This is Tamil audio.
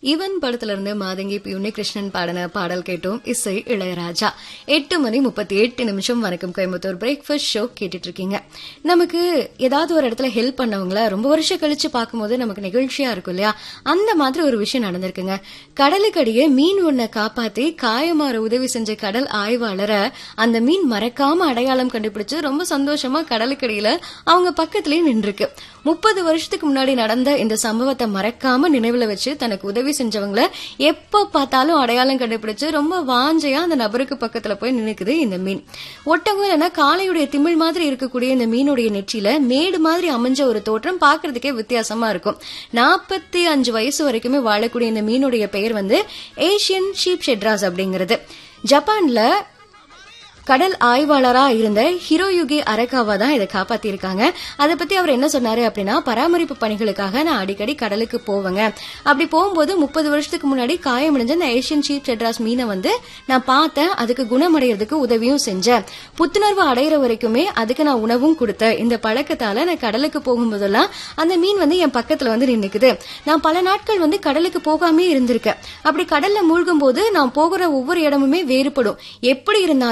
இவன் படத்துல இருந்து மாதங்கி பி உன்னிகிருஷ்ணன் பாடின பாடல் கேட்டோம் இசை இளையராஜா எட்டு மணி முப்பத்தி எட்டு நிமிஷம் வணக்கம் கோயம்புத்தூர் பிரேக்ஃபாஸ்ட் ஷோ கேட்டுட்டு இருக்கீங்க நமக்கு ஏதாவது ஒரு இடத்துல ஹெல்ப் பண்ணவங்கள ரொம்ப வருஷம் கழிச்சு பார்க்கும்போது நமக்கு நிகழ்ச்சியா இருக்கும் இல்லையா அந்த மாதிரி ஒரு விஷயம் நடந்திருக்குங்க கடலுக்கடியே மீன் ஒன்ன காப்பாத்தி காயமாற உதவி செஞ்ச கடல் ஆய்வாளரை அந்த மீன் மறக்காம அடையாளம் கண்டுபிடிச்சு ரொம்ப சந்தோஷமா கடலுக்கடியில அவங்க பக்கத்திலேயே நின்றுருக்கு முப்பது வருஷத்துக்கு முன்னாடி நடந்த இந்த சம்பவத்தை மறக்காம நினைவுல வச்சு தனக்கு உதவி செஞ்சவங்கள எப்ப பார்த்தாலும் அடையாளம் கண்டுபிடிச்சு ரொம்ப வாஞ்சையா அந்த நபருக்கு பக்கத்துல போய் நின்னுக்குது இந்த மீன் ஒட்டகம் இல்லைன்னா காளையுடைய திமிழ் மாதிரி இருக்கக்கூடிய இந்த மீனுடைய நெற்றியில மேடு மாதிரி அமைஞ்ச ஒரு தோற்றம் பாக்குறதுக்கே வித்தியாசமா இருக்கும் நாற்பத்தி அஞ்சு வயசு வரைக்குமே வாழக்கூடிய இந்த மீனுடைய பெயர் வந்து ஏசியன் ஷீப் ஷெட்ராஸ் அப்படிங்கிறது ஜப்பான்ல கடல் ஆய்வாளரா இருந்த ஹிரோயுகி அரகாவா தான் இதை காப்பாத்திருக்காங்க அதை பத்தி அவர் என்ன சொன்னாரு அப்படின்னா பராமரிப்பு பணிகளுக்காக நான் அடிக்கடி கடலுக்கு போவேங்க அப்படி போகும்போது முப்பது வருஷத்துக்கு முன்னாடி காயமடைஞ்ச இந்த ஏஷியன் சீப் செட்ராஸ் மீனை வந்து நான் பார்த்தேன் அதுக்கு குணமடைறதுக்கு உதவியும் செஞ்சேன் புத்துணர்வு அடையிற வரைக்குமே அதுக்கு நான் உணவும் கொடுத்தேன் இந்த பழக்கத்தால நான் கடலுக்கு போகும்போதெல்லாம் அந்த மீன் வந்து என் பக்கத்துல வந்து நின்னுக்குது நான் பல நாட்கள் வந்து கடலுக்கு போகாமே இருந்திருக்கேன் அப்படி கடல்ல மூழ்கும் போது நான் போகிற ஒவ்வொரு இடமுமே வேறுபடும் எப்படி இருந்தாலும்